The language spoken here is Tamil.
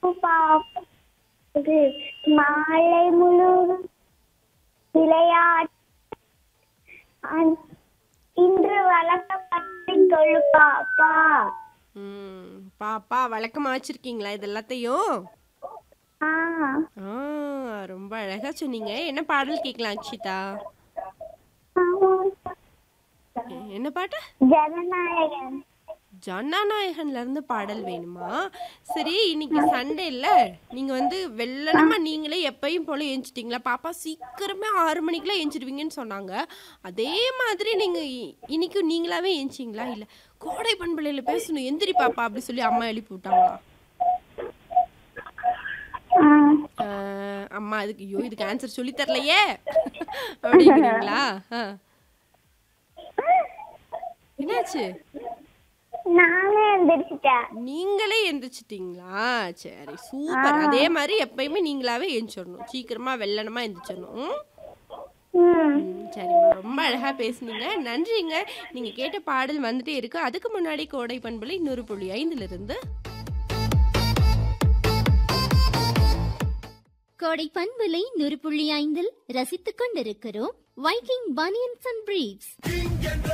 பாப்பு மாலை முழுவதும் விளையாட்டு அன்- இன்று வழக்கப்பட்டு சொல்லு பாப்பா ம் பாப்பா வழக்கமா வச்சிருக்கீங்களா இது எல்லாத்தையும் ஆ ஆ ரொம்ப அழகா சொன்னீங்க என்ன பாடல் கேட்கலாம் அக்ஷிதா ஆமா. எ- என்ன பாட்டு ஜனநாயகன் ஜனநாயகன்ல இருந்து பாடல் வேணுமா சரி இன்னைக்கு சண்டே இல்ல நீங்க வந்து வெள்ளனமா நீங்களே எப்பயும் போல ஏஞ்சிட்டீங்களா பாப்பா சீக்கிரமே ஆறு மணிக்கெல்லாம் ஏஞ்சிடுவீங்கன்னு சொன்னாங்க அதே மாதிரி நீங்க இ- இன்னைக்கும் நீங்களாவே ஏஞ்சிங்களா இல்ல கோடை பண்பலையில பேசணும் எந்திரி பாப்பா அப்படி சொல்லி அம்மா எழுப்பி விட்டாங்களா ஆ. ஆஹ், அம்மா அதுக்கு ஐயோ இதுக்கு ஆன்சர் சொல்லி தரலையே அப்படிங்கிறீங்களா ஆ. என்னாச்சு நானே எந்திரிச்சிட்டேன் நீங்களே எந்திரிச்சிட்டீங்களா சரி சூப்பர் அதே மாதிரி எப்பயுமே நீங்களாவே எந்திரிச்சிடணும் சீக்கிரமா வெள்ளனமா எந்திரிச்சிடணும் ம்? ம். ம், சரிம்மா ரொம்ப அழகா பேசுனீங்க நன்றிங்க நீங்க கேட்ட பாடல் வந்துட்டே இருக்கு அதுக்கு முன்னாடி கோடை பண்பலை இன்னொரு புள்ளி ஐந்துல இருந்து கோடை பண்பலை நூறு புள்ளி ஐந்தில் ரசித்துக் கொண்டிருக்கிறோம் வைக்கிங் பனியன்ஸ் அண்ட் பிரீவ்ஸ்